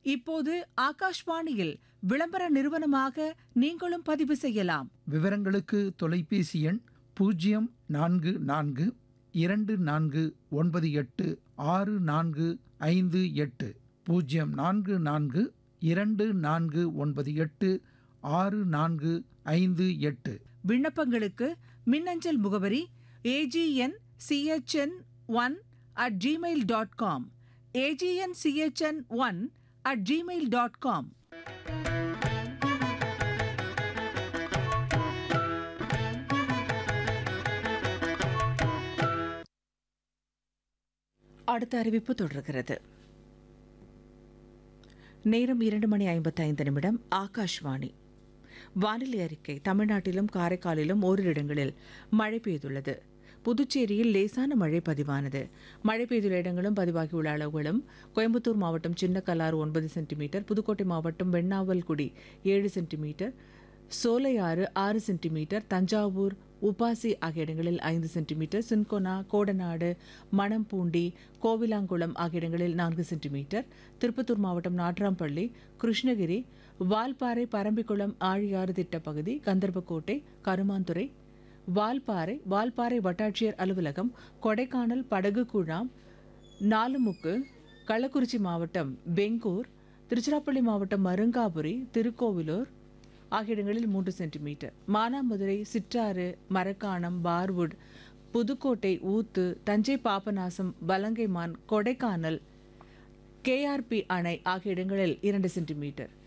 இப்போது ஆகாஷ்வாணியில் விளம்பர நிறுவனமாக நீங்களும் பதிவு செய்யலாம் விவரங்களுக்கு தொலைபேசி எண் பூஜ்ஜியம் நான்கு நான்கு இரண்டு நான்கு ஒன்பது எட்டு ஆறு நான்கு ஐந்து எட்டு பூஜ்ஜியம் நான்கு நான்கு இரண்டு நான்கு ஒன்பது எட்டு ஆறு நான்கு ஐந்து எட்டு விண்ணப்பங்களுக்கு மின்னஞ்சல் முகவரி AGN CHN one at Gmail dot com AGN CHN one at Gmail dot com அடுத்த அறிவிப்பு தொடர்கிறது நேரம் இரண்டு மணி ஐம்பத்தைந்து நிமிடம் ஆகாஷ்வாணி வானிலை அறிக்கை தமிழ்நாட்டிலும் காரைக்காலிலும் ஓரிரு இடங்களில் மழை பெய்துள்ளது புதுச்சேரியில் லேசான மழை பதிவானது மழை பெய்துள்ள இடங்களும் பதிவாகியுள்ள அளவுகளும் கோயம்புத்தூர் மாவட்டம் சின்னக்கல்லாறு ஒன்பது சென்டிமீட்டர் புதுக்கோட்டை மாவட்டம் வெண்ணாவல்குடி ஏழு சென்டிமீட்டர் சோலையாறு ஆறு சென்டிமீட்டர் தஞ்சாவூர் உபாசி ஆகிய இடங்களில் ஐந்து சென்டிமீட்டர் சின்கோனா கோடநாடு மணம்பூண்டி கோவிலாங்குளம் ஆகிய இடங்களில் நான்கு சென்டிமீட்டர் திருப்பத்தூர் மாவட்டம் நாட்ராம்பள்ளி கிருஷ்ணகிரி வால்பாறை பரம்பிக்குளம் ஆழியாறு திட்டப்பகுதி கந்தர்பக்கோட்டை கருமாந்துறை வால்பாறை வால்பாறை வட்டாட்சியர் அலுவலகம் கொடைக்கானல் படகு குழாம் நாலுமுக்கு கள்ளக்குறிச்சி மாவட்டம் பெங்கூர் திருச்சிராப்பள்ளி மாவட்டம் மருங்காபுரி திருக்கோவிலூர் ஆகிய இடங்களில் மூன்று சென்டிமீட்டர் மானாமதுரை சிற்றாறு மரக்காணம் பார்வுட் புதுக்கோட்டை ஊத்து தஞ்சை பாபநாசம் வலங்கைமான் கொடைக்கானல் கேஆர்பி அணை ஆகிய இடங்களில் இரண்டு சென்டிமீட்டர்